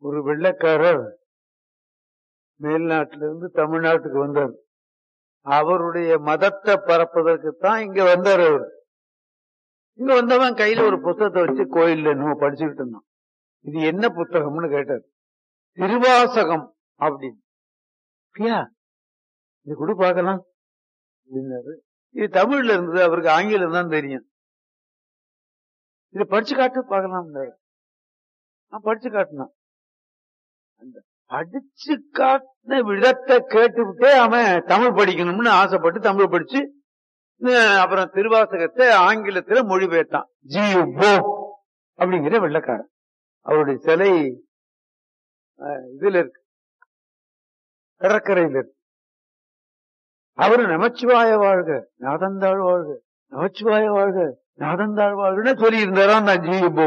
ஒரு வெள்ளைக்காரர் மேல்நாட்டில இருந்து தமிழ்நாட்டுக்கு வந்தார் அவருடைய மதத்தை பரப்பதற்குத்தான் இங்க வந்தார் அவர் இங்க வந்தவன் கையில ஒரு புத்தகத்தை வச்சு கோயில்ல என்னமோ படிச்சுக்கிட்டு இருந்தான் இது என்ன புத்தகம்னு கேட்டார் திருவாசகம் அப்படின்னு ஐயா இது கூட பார்க்கலாம் அப்படின்னாரு இது தமிழ்ல இருந்தது அவருக்கு ஆங்கிலம் தான் தெரியும் இதை படிச்சு காட்டு பார்க்கலாம் நான் படிச்சு காட்டினான் அந்த படிச்சு காட்டின விதத்தை கேட்டுவிட்டே அவன் தமிழ் படிக்கணும்னு ஆசைப்பட்டு தமிழ் படிச்சு அஹ் அப்புறம் திருவாசகத்தை ஆங்கிலத்துல மொழிபெயர்த்தான் ஜி போ அப்படிங்கிற வெள்ளக்காரன் அவருடைய சிலை அஹ், இதுல இருக்கு கடற்கரையில இருக்கு அவரு நமச்சிவாய வாழ்க நாதந்தாள் வாழ்க நமச்சிவாய வாழ்க நாதந்தாள் வாழ்கன்னு சொல்லி இருந்தாராம் நான் ஜி போ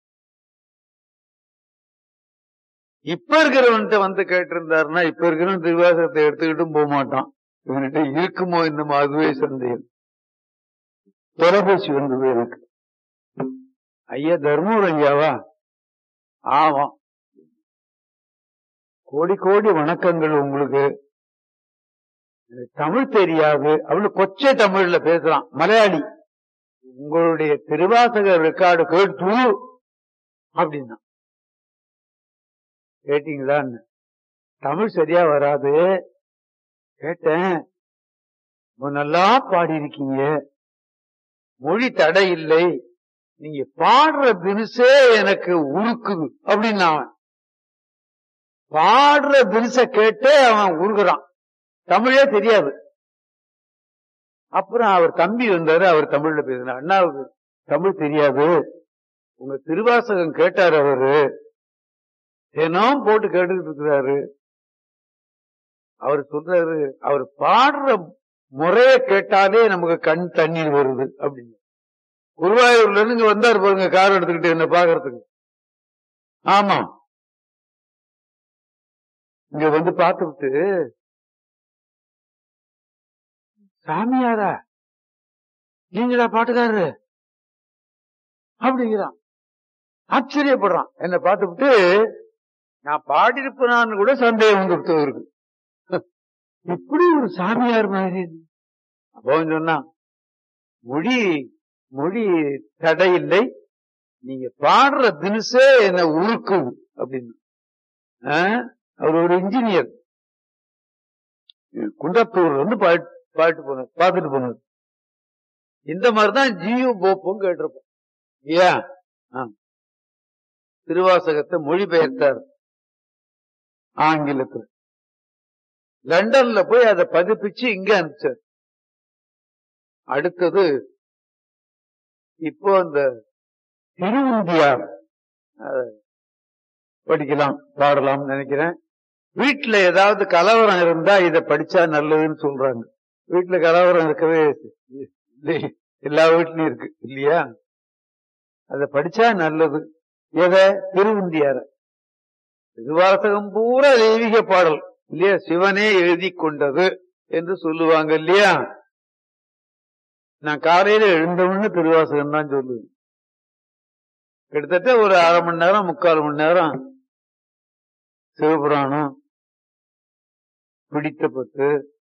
இப்ப இருக்கிறவன்ட்ட வந்து கேட்டிருந்தாருன்னா இப்ப இருக்கிறவன் திருவாசகத்தை எடுத்துக்கிட்டும் போக மாட்டான் இவன்கிட்ட இருக்குமோ இன்னும் அதுவே சந்தேகம் தொலைபேசி வந்தது எனக்கு ஐயா தர்மபுரம் ஐயாவா ஆமா கோடி கோடி வணக்கங்கள் உங்களுக்கு எனக்கு தமிழ் தெரியாது அவனு கொச்சை தமிழ்ல பேசுறான் மலையாளி உங்களுடைய திருவாசக ரெக்கார்டு கேட்டு அப்படின்னா கேட்டீங்களான்னு தமிழ் சரியா வராது கேட்டேன் ரொம்ப நல்லா பாடியிருக்கீங்க மொழி தடை இல்லை நீங்க பாடுற தினுசே எனக்கு உருக்குது அப்படின்னு அவன் பாடுற தினுச கேட்டே அவன் உருகுறான் தமிழே தெரியாது அப்புறம் அவர் தம்பி வந்தாரு அவர் தமிழ்ல பேசினார் அண்ணாவுக்கு தமிழ் தெரியாது உங்க திருவாசகம் கேட்டார் அவரு தினம் போட்டு கேட்டுக்கிட்டு இருக்கிறாரு அவர் சொல்றாரு அவர் பாடுற முறைய கேட்டாலே நமக்கு கண் தண்ணீர் வருது அப்படின்னு குருவாயூர்ல இருந்து இங்க வந்தாரு பாருங்க கார் எடுத்துக்கிட்டு என்ன பாக்குறதுக்கு ஆமா இங்க வந்து பார்த்துவிட்டு சாமியாரா நீங்களா பாட்டுக்காரரு அப்படிங்கிறான் ஆச்சரியப்படுறான் என்ன பார்த்துவிட்டு நான் பாடியிருப்பேனான்னு கூட சந்தேகம் வந்துவிட்டு அவருக்கு இப்படி ஒரு சாமியார் மாதிரி அப்போ அவன் சொன்னான் மொழி மொழி தடை இல்லை நீங்க பாடுற தினசே என்ன உருக்குது அப்படின்னு ஆ? அவர் ஒரு இன்ஜினியர் குண்டத்தூர் வந்து பாட்டு பாட்டு போனார் பார்த்துட்டு போனார் இந்த மாதிரிதான் ஜியு போப்பும் கேட்டிருப்போம் ஏன் திருவாசகத்தை மொழிபெயர்த்தார் ஆங்கிலத்துல லண்டன்ல போய் அதை பதிப்பிச்சு இங்க அனுப்பிச்சார் அடுத்தது இப்போ அந்த திருவுந்தியார் அத படிக்கலாம் பாடலாம் நினைக்கிறேன் வீட்டுல ஏதாவது கலவரம் இருந்தா இத படிச்சா நல்லதுன்னு சொல்றாங்க வீட்டுல கலவரம் இருக்கவே இல்லை. எல்லா வீட்லயும் இருக்கு இல்லையா அத படிச்சா நல்லது எதை திருவுந்தியார திருவாசகம் பூரா தெய்வீக பாடல் இல்லையா சிவனே எழுதி கொண்டது என்று சொல்லுவாங்க இல்லையா நான் காலையில எழுந்தவொன்னு திருவாசகம் தான் சொல்லுவேன் கிட்டத்தட்ட ஒரு அரை மணி நேரம் முக்கால் மணி நேரம் சிவபுராணம் பிடித்த பத்து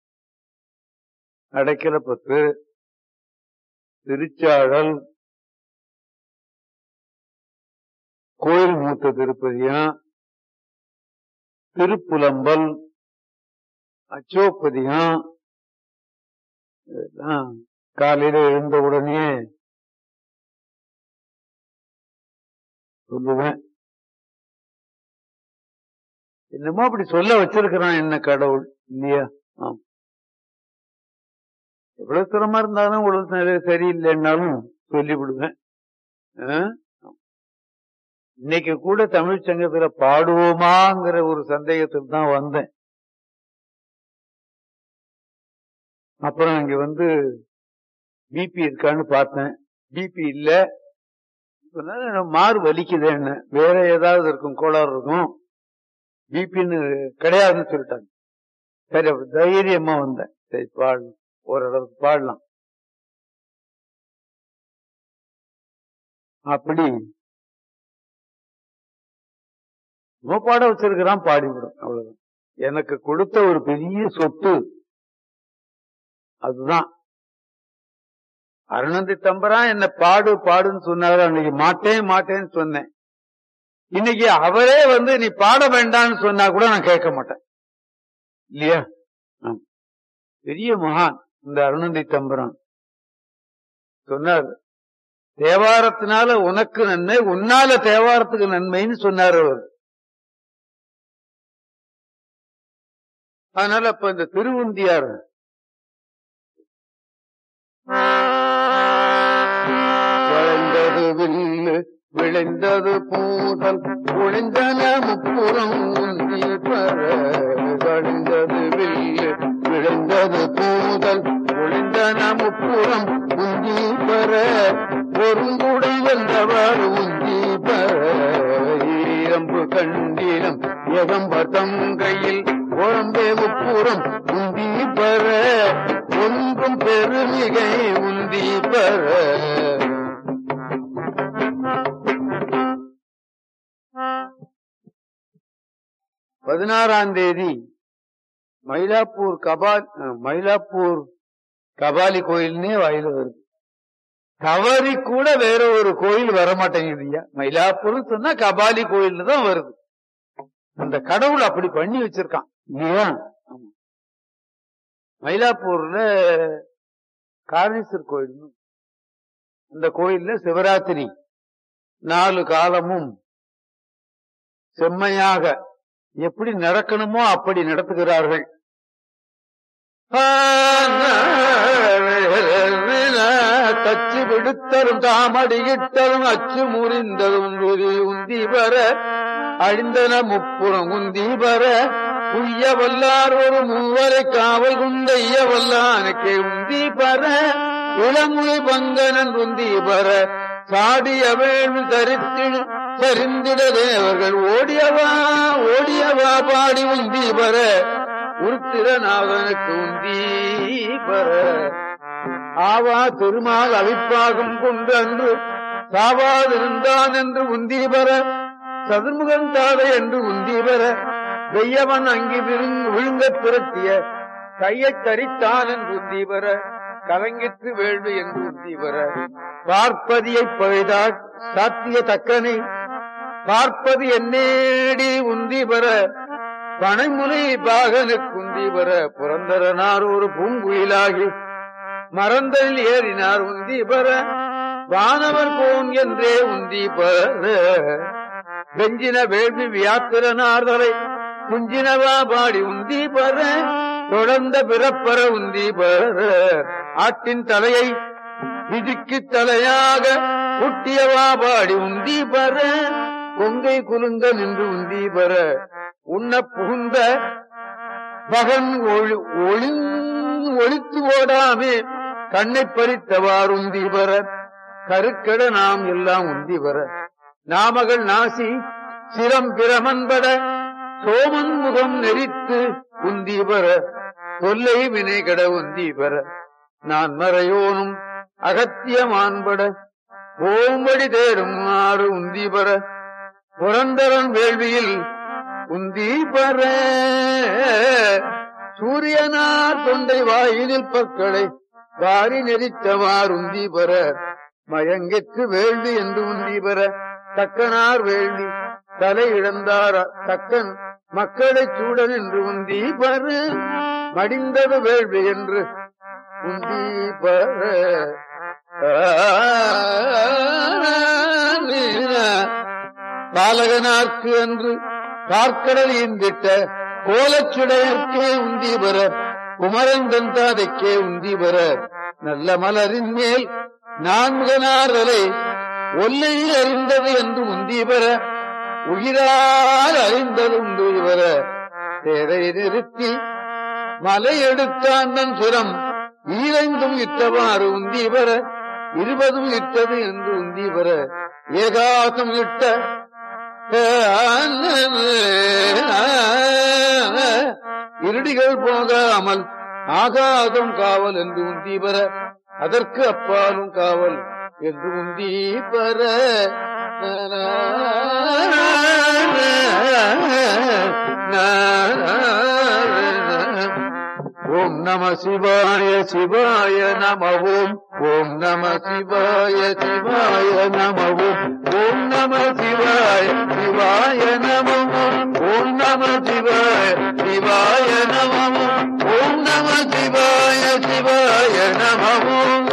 அடைக்கல பத்து திருச்சாழல் கோயில் மூத்த திருப்பதியம் திருப்புலம்பல் அச்சோப்பதியம் இதெல்லாம் காலையில எழுந்த உடனே சொல்லுவேன் என்னமோ அப்படி சொல்ல வச்சிருக்கிறான் என்ன கடவுள் இல்லையா ஆம் எவ்வளவு சிரமமா இருந்தாலும் உடல் நிலை சரியில்லைன்னாலும் சொல்லிவிடுவேன் ஆ? இன்னைக்கு கூட தமிழ் சங்கத்துல பாடுவோமாங்கிற ஒரு சந்தேகத்தில் தான் வந்தேன் அப்புறம் இங்க வந்து பிபி இருக்கான்னு பார்த்தேன் பிபி இல்ல சொன்னாரு, எனக்கு மாறு வலிக்குது என்ன வேற ஏதாவது இருக்கும் கோளாறு இருக்கும் பிபின்னு கிடையாதுன்னு சொல்லிட்டாங்க சரி அப்படி தைரியமா வந்தேன் சரி பாடலாம் ஓரளவுக்கு பாடலாம் அப்படி நம்ம பாட வச்சிருக்கிறான் பாடிவிடும் அவ்வளவுதான் எனக்கு கொடுத்த ஒரு பெரிய சொத்து அதுதான் அருணந்தி தம்பரான் என்ன பாடு பாடுன்னு சொன்னாரு அன்னைக்கு மாட்டேன் மாட்டேன்னு சொன்னேன் இன்னைக்கு அவரே வந்து நீ பாட வேண்டாம்னு சொன்னா கூட நான் கேட்க மாட்டேன் இல்லையா ஆம். பெரிய மகான் இந்த அருணந்தி தம்பரான் சொன்னார் தேவாரத்தினால உனக்கு நன்மை உன்னால தேவாரத்துக்கு நன்மைன்னு சொன்னார் அவர் அதனால அப்ப இந்த திருவுந்தியார் வளைந்தது வில்லு விளைந்தது பூதல் ஒளிந்தன முப்புறம் உந்தி பெற வளைந்தது வில்லு விளைந்தது பூதல் ஒளிந்தன முப்புறம் உந்தி பெற ஒருங்குடை வென்றவர் உந்தி பெற ஈரம்பு கண்டிலம் எகம்பதம் கையில் உடம்பே முப்புறம் உந்தி பெற ஒன்றும் பெருமிகை உந்தி பெற பதினாறாம் தேதி மயிலாப்பூர் கபால் அஹ், மயிலாப்பூர் கபாலி கோயில்னே வாயில வருது தவறி கூட வேற ஒரு கோயில் வரமாட்டேங்குது ஐயா மயிலாப்பூர் சொன்னா கபாலி கோயில்னு தான் வருது அந்த கடவுள் அப்படி பண்ணி வச்சிருக்கான் இல்லையா ஆமா. மயிலாப்பூர்ல காரணேஸ்வர் கோயில் அந்த கோயில்ல சிவராத்திரி நாலு காலமும் செம்மையாக எப்படி நடக்கணுமோ அப்படி நடத்துகிறார்கள் தச்சு விடுத்தரும் தாமடியிட்டரும் அச்சு முறிந்ததும் உரி உந்தி வர அழிந்தன முப்புறம் உந்தி வர உய்ய வல்லார் ஒரு மூவரை காவல் குண்டைய வல்லானுக்கே உந்தி பர இளமுறை பங்கனன் உந்தி பர சாடிய வேள்வி தரித்திடு சரிந்திட தேவர்கள் ஓடியவா ஓடியவா பாடி உந்தி பர உருத்திரநாதனுக்கு உந்தி பர ஆவா திருமால் அவிப்பாகம் கொண்டு அன்று சாவாதிருந்தான் என்று உந்தி பெற சதுர்முகன் தாதை என்று உந்தி பெற வெய்யவன் அங்கி விருங்- விழுங்கத் திரட்டிய கையைத் தரித்தான் என்று உந்தி பெற கலங்கிற்று வேள்வி என்று உந்தி பெற பார்ப்பதியை பழுதாட் சாத்திய தக்கனை பார்ப்பது என்னேடி உந்தி பெற பனைமுனை பாகனுக்கு உந்தி பெற புரந்தரனார் ஒரு பூங்குயிலாகி மறந்தலில் ஏறினார் உந்தி பெற வானவர் கோன் என்றே உந்தி பெற வெஞ்சின வேள்வி வியாத்திரனார்தலை குஞ்சினவா பாடி உந்தி பெற தொடர்ந்த பிறப்பற உந்தி பெற ஆட்டின் தலையை விதிக்கு தலையாக குட்டியவா பாடி உந்தி பெற கொங்கை குலுங்க நின்று உந்தி பெற உண்ண புகுந்த மகன் ஒளி ஒளி- ஒளித்து ஓடாமே கண்ணை பறித்தவாறு உந்தி பெற கருக்கட நாம் எல்லாம் உந்தி பெற நாமகள் நாசி சிரம் பிரமன்பட சோமன் முகம் நெறித்து உந்தி பெற தொல்லை வினைகட உந்தி பெற நான் மறையோனும் அகத்தியமான்பட ஓம்படி தேடும் ஆறு உந்தி பெற புரந்தரன் வேள்வியில் உந்தி பெற சூரியனார் தொண்டை வாயிலில் பற்களை வாரி நெறித்தவார் உந்தி பெற மயங்கிற்று வேள்வி என்று உந்தி பெற தக்கனார் வேள்வி தலை இழந்தார் தக்கன் மக்களைச் சூடன் என்று உந்தி பெற மடிந்தது வேள்வி என்று உந்தி பெற பாலகனார்க்கு என்று பார்க்கடல் ஈந்திட்ட கோலச்சுடையர்க்கே உந்தி பெற குமரன் தந்தாதைக்கே உந்தி பெற நல்ல மலரின் மேல் நான்முகனாரலை ஒல்லையில் அறிந்தது என்று உந்தி பெற உயிரால் அறிந்தது உண்டு பெற தேரை நிறுத்தி மலை எடுத்தான் தன் சுரம் ஈரைந்தும் இட்டவாறு உந்தி பெற இருபதும் இட்டது என்று உந்தி பெற ஏகாசம் இட்ட இருடிகள் போகாமல் ஆகாதம் காவல் என்று உந்தி பெற அதற்கு அப்பாலும் காவல் என்று உந்தி பெற சிவாய சிவாய நமவோம் ஓம் நம சிவாய சிவாய நமவோம் ஓம் நம சிவாய சிவாய நமவோம் ஓம் நம சிவாய சிவாய நமவோம் ஓம் நம சிவாய சிவாய நமவோம்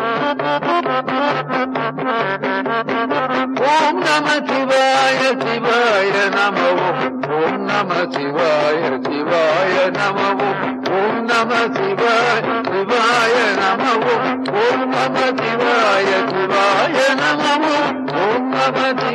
ஓம் நம சிவாய சிவாய நமவோம் ஓம் நம சிவாய சிவாய நமவோம் ஓம் நம சிவாய சிவாய நமவோம் ஓம் நம சிவாய சிவாய நமவோம் ஓம் நம